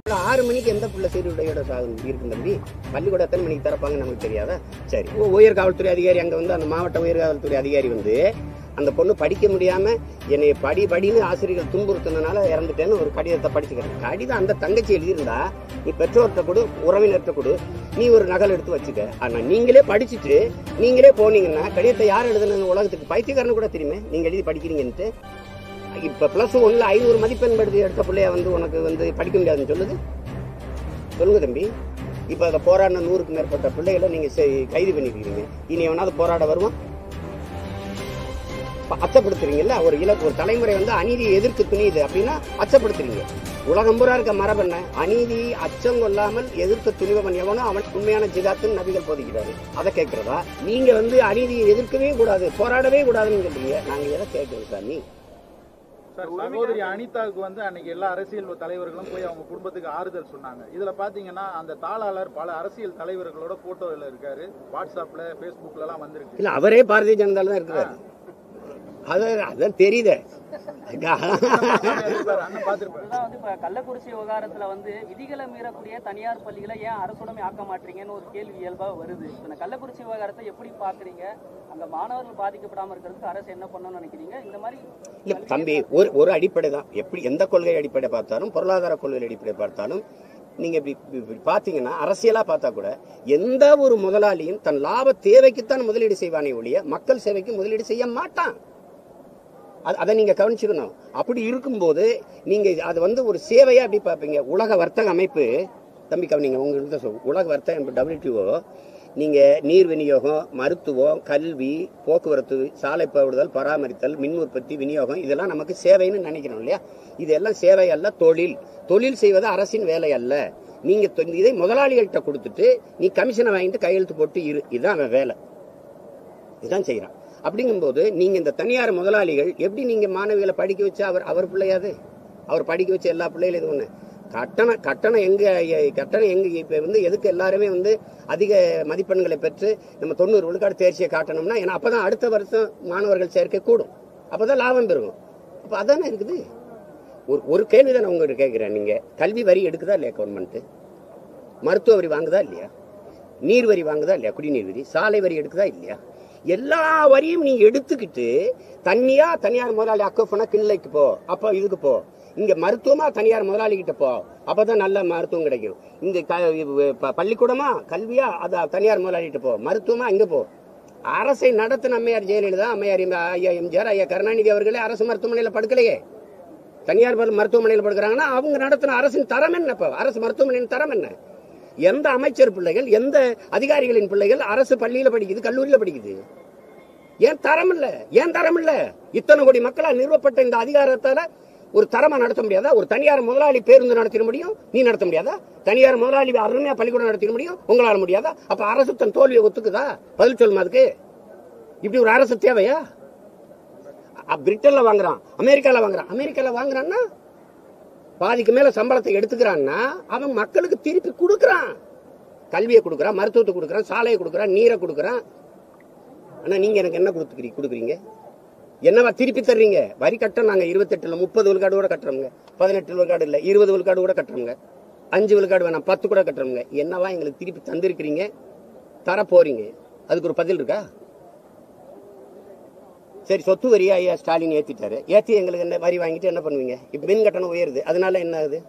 ஆறு மணிக்கு எந்த புள்ள சீருடையோட சாகும் இருக்கும் தம்பி பள்ளிக்கூடம் எத்தனை மணிக்கு திறப்பாங்க நமக்கு தெரியாதா சரி ஓ, உயர் காவல்துறை அதிகாரி அங்க வந்து அந்த மாவட்ட உயர் காவல்துறை அதிகாரி வந்து அந்த பொண்ணு படிக்க முடியாம என்னை படி படின்னு ஆசிரியர்கள் துன்புறுத்தினால இறந்துட்டேன்னு ஒரு கடிதத்தை படிச்சுக்கிறேன் கடிதம் அந்த தங்கச்சி எழுதியிருந்தா நீ பெற்றோர்கிட்ட கொடு உறவினர்கிட்ட கொடு நீ ஒரு நகல் எடுத்து வச்சுக்க ஆனா நீங்களே படிச்சுட்டு நீங்களே போனீங்கன்னா கடிதத்தை யார் எழுதுனது உலகத்துக்கு பைத்தியக்காரனு கூட தெரியுமே நீங்க எழுதி படிக்கிறீங்கன்ட்டு இப்ப பிளஸ் ஒன்ல ஐநூறு மதிப்பெண் எடுத்து எடுத்த பிள்ளைய வந்து உனக்கு வந்து படிக்க முடியாதுன்னு சொல்லுது சொல்லுங்க தம்பி இப்ப அதை போராடின நூறுக்கு மேற்பட்ட பிள்ளைகளை நீங்க செ- கைது பண்ணிருக்கீங்க இனி எவனாவது போராட வருவான் ப- அச்சப்படுத்துறீங்கல்ல ஒரு இலக்கு ஒரு தலைமுறை வந்து அநீதியை எதிர்த்து துணியுது அப்படின்னா அச்சப்படுத்துறீங்க உலகம் பூரா இருக்க மரபென்ன அநீதி அச்சம் கொள்ளாமல் எதிர்க்க துணிவன் எவனோ அவன் உண்மையான ஜிகாத்துன்னு நபிகள் போதிக்கிறாரு அதை கேட்கிறதா நீங்க வந்து அநீதியை எதிர்க்கவே கூடாது போராடவே கூடாதுன்னு சொல்றீங்க நாங்க எதை கேட்கிறோம் சாமி சார் சகோதரி அனிதாவுக்கு வந்து அன்னைக்கு எல்லா அரசியல் தலைவர்களும் போய் அவங்க குடும்பத்துக்கு ஆறுதல் சொன்னாங்க இதுல பாத்தீங்கன்னா அந்த தாளாளர் பல அரசியல் தலைவர்களோட போட்டோல இருக்காரு வாட்ஸ்அப்ல பேஸ்புக்ல எல்லாம் வந்திருக்கு இல்ல அவரே பாரதிய ஜனதால தான் இருக்கிறாரு அது அதான் தெரியுதே இருப்பாரு, அண்ணன் பாத்திருப்பாரு இதுதான் வந்து இப்ப கள்ளக்குறிச்சி விவகாரத்துல வந்து விதிகளை மீறக்கூடிய தனியார் பள்ளிகளை ஏன் அரசுடைமை ஆக்க மாட்டீங்கன்னு ஒரு கேள்வி இயல்பா வருது இப்ப இந்த கள்ளக்குறிச்சி விவகாரத்தை எப்படி பாக்குறீங்க அங்க மாணவர்கள் பாதிக்கப்படாம இருக்கிறதுக்கு அரசு என்ன பண்ணணும்னு நினைக்கிறீங்க இந்த மாதிரி இல்ல தம்பி ஒரு ஒரு அடிப்படை தான் எப்படி எந்த கொள்கை அடிப்படை பார்த்தாலும் பொருளாதார கொள்கை அடிப்படை பார்த்தாலும் நீங்க இப்படி இப்படி- இப்படி பாத்தீங்கன்னா அரசியலா பார்த்தா கூட எந்த ஒரு முதலாளியும் தன் லாப தேவைக்குத்தான் முதலீடு செய்வானே ஒழிய மக்கள் சேவைக்கு முதலீடு செய்ய மாட்டான் அது- அதை நீங்க கவனிச்சுக்கணும் அப்படி இருக்கும்போது நீங்க அது வந்து ஒரு சேவையா அப்படி பார்ப்பீங்க உலக வர்த்தக அமைப்பு தம்பி கவனிங்க உங்களுக்கு சொல் உலக வர்த்தக டபிள்யூடிஓ நீங்க நீர் விநியோகம் மருத்துவம் கல்வி போக்குவரத்து சாலை பழுதல் பராமரித்தல் மின் உற்பத்தி விநியோகம் இதெல்லாம் நமக்கு சேவைன்னு நினைக்கிறோம் இல்லையா இதெல்லாம் சேவை அல்ல தொழில் தொழில் செய்வது அரசின் வேலை அல்ல நீங்க தொ- இதை முதலாளிகள்கிட்ட கொடுத்துட்டு நீ கமிஷனை வாங்கிட்டு கையெழுத்து போட்டு இரு இதுதான் அவன் வேலை இதுதான் செய்யறான் அப்படிங்கும்போது நீங்க இந்த தனியார் முதலாளிகள் எப்படி நீங்க மாணவிகளை படிக்க வச்சு அவர் அவர் பிள்ளையாது அவர் படிக்க வச்ச எல்லா பிள்ளைகளும் இது ஒண்ணு கட்டணம் கட்டணம் எங்க எ- கட்டணம் எங்க இப்ப வந்து எதுக்கு எல்லாருமே வந்து அதிக மதிப்பெண்களை பெற்று நம்ம தொண்ணூறு விழுக்காடு தேர்ச்சியை காட்டணும்னா ஏன்னா அப்பதான் அடுத்த வருஷம் மாணவர்கள் சேர்க்கை கூடும் அப்பதான் லாபம் பெருகும் அப்ப அதானே இருக்குது ஒரு ஒரு கேள்வி தான் உங்ககிட்ட கேட்கிறேன் நீங்க கல்வி வரி எடுக்குதா இல்லையா கவர்மெண்ட் மருத்துவ வரி வாங்குதா இல்லையா நீர் வரி வாங்குதா இல்லையா குடிநீர் வரி சாலை வரி எடுக்குதா இல்லையா எல்லா வரியும் நீ எடுத்துக்கிட்டு தனியா தனியார் முதலாளி அக்கோஃபனா கிண்ணைக்கு போ அப்போ இதுக்கு போ இங்க மருத்துவமா தனியார் முதலாளி கிட்ட போ அப்பதான் நல்ல மருத்துவம் கிடைக்கும் இங்க க- இவ் ப- பள்ளிக்கூடமா கல்வியா அது தனியார் முதலாளி கிட்ட போ மருத்துவமா இங்க போ அரசை நடத்தின அம்மையார் ஜெயலலிதா அம்மையார் எம்- ஐயா எம்ஜிஆர் ஐயா கருணாநிதி அவர்களே அரசு மருத்துவமனையில படுக்கலையே தனியார் மரு- மருத்துவமனையில் படுக்கிறாங்கன்னா அவங்க நடத்தின அரசின் தரம் என்ன இப்ப அரசு மருத்துவமனையின் தரம் என்ன எந்த அமைச்சர் பிள்ளைகள் எந்த அதிகாரிகளின் பிள்ளைகள் அரசு பள்ளியில படிக்குது கல்லூரியில படிக்குது ஏன் தரம் இல்ல ஏன் தரம் இல்ல இத்தனை கோடி மக்களால் நிறுவப்பட்ட இந்த அதிகாரத்தால ஒரு தரமா நடத்த முடியாதா ஒரு தனியார் முதலாளி பேருந்து நடத்திட முடியும் நீ நடத்த முடியாதா தனியார் முதலாளி அருமையா பள்ளிக்கூடம் நடத்திட முடியும் உங்களால முடியாதா அப்ப அரசு தன் தோல்வியை ஒத்துக்குதா பதில் சொல்லுமா அதுக்கு இப்படி ஒரு அரசு தேவையா அ- பிரிட்டன்ல வாங்குறான் அமெரிக்கால வாங்குறான் அமெரிக்கால வாங்குறான்னா பாதிக்கு மேல சம்பளத்தை எடுத்துக்கிறான்னா அவன் மக்களுக்கு திருப்பி கொடுக்கறான் கல்வியை கொடுக்கறான் மருத்துவத்தை கொடுக்கறான் சாலையை கொடுக்கறான் நீரை கொடுக்கறான் ஆனா நீங்க எனக்கு என்ன கொடுத்துக்கிறீங்க கொடுக்குறீங்க என்னவா திருப்பி தர்றீங்க வரி கட்டம் நாங்க இருபத்தெட்டுல முப்பது விழுக்காடு கூட கட்டுறோங்க பதினெட்டு விழுக்காடு இல்ல இருபது விழுக்காடு கூட கட்டுறோங்க அஞ்சு விழுக்காடு வேணாம் பத்து கூட கட்டுறோங்க என்னவா எங்களுக்கு திருப்பி தந்திருக்கிறீங்க தர போறீங்க அதுக்கு ஒரு பதில் இருக்கா சரி சொத்து வரியா ஐயா ஸ்டாலின் ஏத்திட்டாரு ஏத்தி எங்களுக்கு என்ன வரி வாங்கிட்டு என்ன பண்ணுவீங்க இப்ப மின் கட்டணம் உயருது அதனால என்ன ஆகுது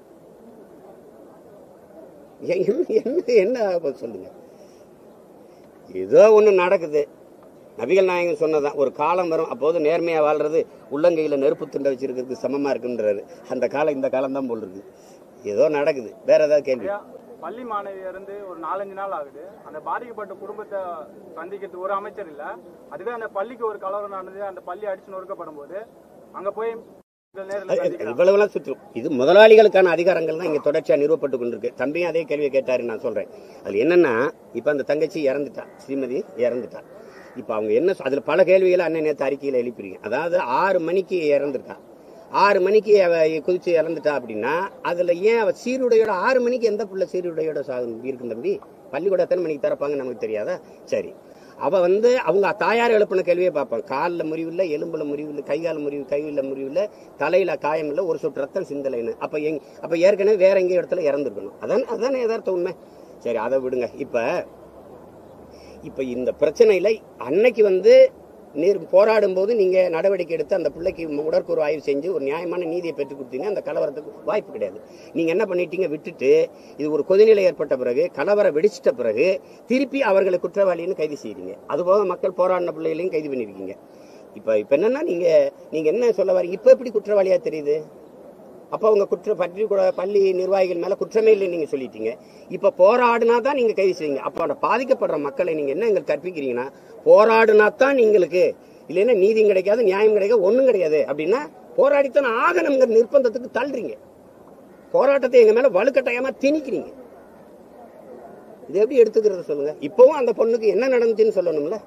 ஏன் என்ன என்ன- என்ன ஆகுது சொல்லுங்க ஏதோ ஒண்ணு நடக்குது நபிகள் நாயகன் சொன்னதான் ஒரு காலம் வரும் அப்போது நேர்மையா வாழ்றது உள்ளங்கையில நெருப்பு துண்டை வச்சிருக்கிறதுக்கு சமமா இருக்குன்றாரு அந்த காலம் இந்த காலம் தான் போல் இருக்கு ஏதோ நடக்குது வேற ஏதாவது கேள்வி ஐயா, பள்ளி மாணவி இருந்து ஒரு நாலஞ்சு நாள் ஆகுது அந்த பாதிக்கப்பட்ட குடும்பத்தை சந்திக்கிறதுக்கு ஒரு அமைச்சர் இல்ல அதுவே அந்த பள்ளிக்கு ஒரு கலவரம் நடந்தது அந்த பள்ளி அடிச்சு நொறுக்கப்படும் போது அங்க போய் நேரில் சந்திக்கிறாங்க இவ்வளவுலாம் சுற்றும் இது முதலாளிகளுக்கான அதிகாரங்கள் தான் இங்க தொடர்ச்சியா நிறுவப்பட்டு கொண்டிருக்கு தம்பியும் அதே கேள்வியை கேட்டாரு நான் சொல்றேன் அதுல என்னன்னா இப்ப அந்த தங்கச்சி இறந்துட்டா ஸ்ரீமதி இறந்துட்டா இப்ப அவங்க என்ன சொ- அதுல பல கேள்விகளை அண்ணன் நேத்து அறிக்கையில எழுப்பிறீங்க அதாவது ஆறு மணிக்கு இறந்துட்டா ஆறு மணிக்கு அவ குதிச்சு இறந்துட்டா அப்படின்னா அதுல ஏன் அவ சீருடையோட ஆறு மணிக்கு எந்த புள்ள சீருடையோட சாகும் இருக்கும் தம்பி பள்ளிக்கூடம் எத்தனை மணிக்கு திறப்பாங்க நமக்கு தெரியாதா சரி அவ வந்து அவங்க தாயார் எழுப்பின கேள்வியே பார்ப்பான் காலில் முறிவு இல்லை எலும்புல முறிவு இல்லை கை கால் முறிவு கையில் முறிவு இல்லை தலையில காயம் இல்லை ஒரு சொட்டு ரத்தம் சிந்தலைன்னு அப்ப எங் அப்ப ஏற்கனவே வேற எங்கேயோ இடத்துல இறந்துருக்கணும் அதான் அதானே யதார்த்த உண்மை சரி அதை விடுங்க இப்ப இப்ப இந்த பிரச்சனையில அன்னைக்கு வந்து நீர் போராடும் போது நீங்க நடவடிக்கை எடுத்து அந்த பிள்ளைக்கு உடற்கூறு ஆய்வு செஞ்சு ஒரு நியாயமான நீதியை பெற்றுக் கொடுத்தீங்க அந்த கலவரத்துக்கு வாய்ப்பு கிடையாது நீங்க என்ன பண்ணிட்டீங்க விட்டுட்டு இது ஒரு கொதிநிலை ஏற்பட்ட பிறகு கலவரம் வெடிச்சிட்ட பிறகு திருப்பி அவர்களை குற்றவாளின்னு கைது செய்றீங்க அதுபோக மக்கள் போராடின பிள்ளைகளையும் கைது பண்ணிருக்கீங்க இப்ப இப்ப என்னன்னா நீங்க நீங்க என்ன சொல்ல வரீங்க இப்ப எப்படி குற்றவாளியா தெரியுது அப்ப அவங்க குற்ற பள்ளி கூட- பள்ளி நிர்வாகிகள் மேல குற்றமே இல்லை நீங்க சொல்லிட்டீங்க இப்ப போராடினா தான் நீங்க கைது செய்வீங்க அப்ப அந்த பாதிக்கப்படுற மக்களை நீங்க என்ன எங்களுக்கு கற்பிக்கிறீங்கன்னா போராடினா தான் நீங்களுக்கு இல்லைன்னா நீதியும் கிடைக்காது நியாயம் கிடைக்காது ஒண்ணும் கிடையாது அப்படின்னா போராடித்தான் ஆகணுங்கிற நிர்பந்தத்துக்கு தள்ளுறீங்க போராட்டத்தை எங்க மேல வலுக்கட்டாயமா திணிக்கிறீங்க இது எப்படி எடுத்துக்கிறது சொல்லுங்க இப்பவும் அந்த பொண்ணுக்கு என்ன நடந்துச்சுன்னு சொல்லணும்ல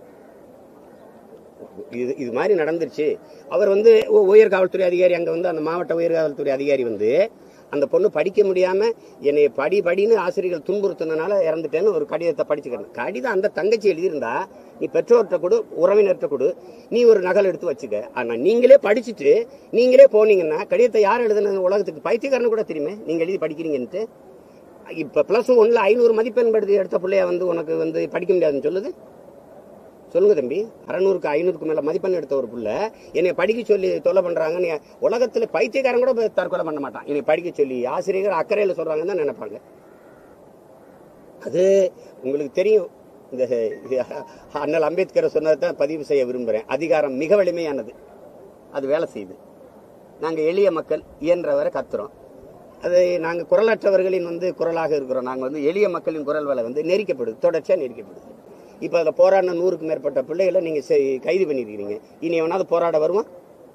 இது இது மாதிரி நடந்துருச்சு அவர் வந்து உ- உயர் காவல்துறை அதிகாரி அங்க வந்து அந்த மாவட்ட உயர் காவல்துறை அதிகாரி வந்து அந்த பொண்ணு படிக்க முடியாம என்னை படி படின்னு ஆசிரியர்கள் துன்புறுத்தினால இறந்துட்டேன்னு ஒரு கடிதத்தை படிச்சுக்கிறேன் கடிதம் அந்த தங்கச்சி எழுதியிருந்தா நீ பெற்றோர்கிட்ட கொடு உறவினர்கிட்ட கொடு நீ ஒரு நகல் எடுத்து வச்சுக்க ஆனா நீங்களே படிச்சுட்டு நீங்களே போனீங்கன்னா கடிதத்தை யார் எழுதுனது உலகத்துக்கு பைத்தியக்காரனு கூட தெரியுமே நீங்க எழுதி படிக்கிறீங்கன்ட்டு இப்ப பிளஸ் ஒன்ல ஐநூறு மதிப்பெண் படுத்தி எடுத்த பிள்ளைய வந்து உனக்கு வந்து படிக்க முடியாதுன்னு சொல்லுது சொல்லுங்க தம்பி அறநூறுக்கு ஐநூறுக்கு மேல மதிப்பெண் எடுத்த ஒரு புள்ள என்னை படிக்க சொல்லி தொல்லை பண்றாங்க நீ உலகத்துல பைத்தியக்காரன் கூட போய் தற்கொலை பண்ண மாட்டான் என்னை படிக்க சொல்லி ஆசிரியர்கள் அக்கறையில சொல்றாங்கன்னு தான் நினைப்பாங்க அது உங்களுக்கு தெரியும் இந்த இது அண்ணல் அம்பேத்கர் சொன்னதை தான் பதிவு செய்ய விரும்புறேன் அதிகாரம் மிக வலிமையானது அது வேலை செய்யுது நாங்க எளிய மக்கள் இயன்றவரை கத்துறோம் அது நாங்க குரலற்றவர்களின் வந்து குரலாக இருக்கிறோம் நாங்க வந்து எளிய மக்களின் குரல் வேலை வந்து நெரிக்கப்படுது தொடர்ச்சியா நெரிக்கப்படுது இப்ப அதுல போராடின நூறுக்கு மேற்பட்ட பிள்ளைகளை நீங்க செய்- கைது பண்ணிருக்கீங்க இனி எவனாவது போராட வருவான்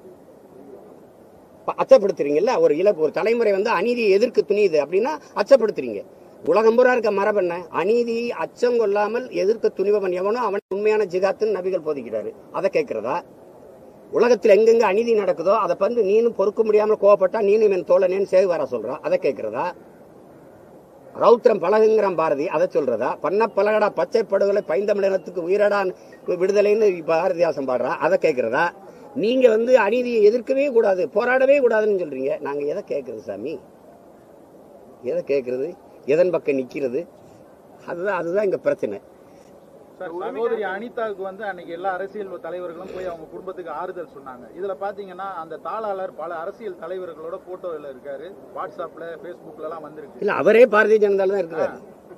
ப- அச்சப்படுத்துறீங்கல்ல ஒரு இலக்கு ஒரு தலைமுறை வந்து அநீதியை எதிர்க்க துணியுது அப்படின்னா அச்சப்படுத்துறீங்க உலகம் பூரா இருக்க மரபென்ன அநீதி அச்சம் கொள்ளாமல் எதிர்க்க துணிபவன் எவனோ அவன் உண்மையான ஜிகாத்துன்னு நபிகள் போதிக்கிறாரு அதை கேட்கிறதா உலகத்துல எங்கெங்க அநீதி நடக்குதோ அதை வந்து நீனும் பொறுக்க முடியாம கோவப்பட்டா நீனும் என் தோழனேன்னு சேவை வர சொல்றா அதை கேட்கிறதா ரௌத்திரம் பழகுங்கிறான் பாரதி அதை சொல்றதா பண்ண பழகடா பச்சை படுகொலை பைந்தமிழனத்துக்கு உயிரடான் விடுதலைன்னு பாரதிதாசன் பாடுறா அதை கேட்கிறதா நீங்க வந்து அநீதியை எதிர்க்கவே கூடாது போராடவே கூடாதுன்னு சொல்றீங்க நாங்க எதை கேட்கறது சாமி எதை கேட்கறது எதன் பக்கம் நிக்கிறது அதுதான் அதுதான் இங்க பிரச்சனை சார் சகோதரி அனிதாவுக்கு வந்து அன்னைக்கு எல்லா அரசியல் தலைவர்களும் போய் அவங்க குடும்பத்துக்கு ஆறுதல் சொன்னாங்க இதுல பாத்தீங்கன்னா அந்த தாளாளர் பல அரசியல் தலைவர்களோட போட்டோல இருக்காரு வாட்ஸ்அப்ல பேஸ்புக்ல எல்லாம் வந்திருக்கு இல்ல அவரே பாரதிய ஜனதால தான் இருக்கிறாரு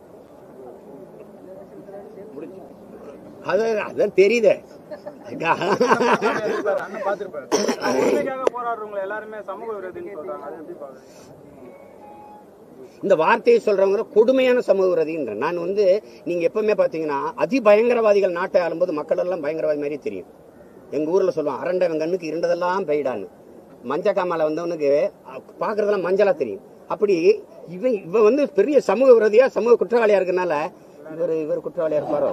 அது அதான் தெரியுதே சார், அண்ணன் பாத்திருப்பாரு உண்மைக்காக போராடுறவங்க எல்லாருமே சமூக விரோதின்னு சொல்றாங்க அது எப்படி பாக்குறீங்க இந்த வார்த்தையை சொல்றவங்க கொடுமையான சமூக விரோதின்ற நான் வந்து நீங்க எப்பவுமே பாத்தீங்கன்னா அதி பயங்கரவாதிகள் நாட்டை ஆளும்போது மக்கள் எல்லாம் பயங்கரவாதி மாதிரி தெரியும் எங்க ஊர்ல சொல்லுவான் அரண்டவன் கண்ணுக்கு இருண்டதெல்லாம் பெய்டான்னு மஞ்ச காமால வந்தவனுக்கு அஹ், பாக்குறதெல்லாம் மஞ்சளா தெரியும் அப்படி இவன் இவன் வந்து பெரிய சமூக விரோதியா சமூக குற்றவாளியா இருக்கனால இவர் இவர் குற்றவாளியா இருப்பாரோ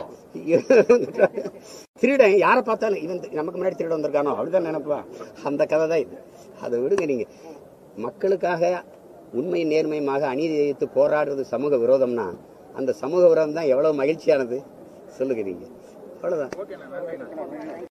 திருடன் யாரை பார்த்தாலும் இவன் நமக்கு முன்னாடி திருடன் வந்திருக்கானோ அப்படிதான் நினைப்பா அந்த கதை தான் இது அதை விடுங்க நீங்க மக்களுக்காக உண்மை நேர்மையுமாக அநீதி எதிர்த்து போராடுறது சமூக விரோதம்னா அந்த சமூக விரோதம் தான் எவ்வளவு மகிழ்ச்சியானது சொல்லுங்க நீங்க அவ்வளவுதான் ஓகேண்ணா நன்றி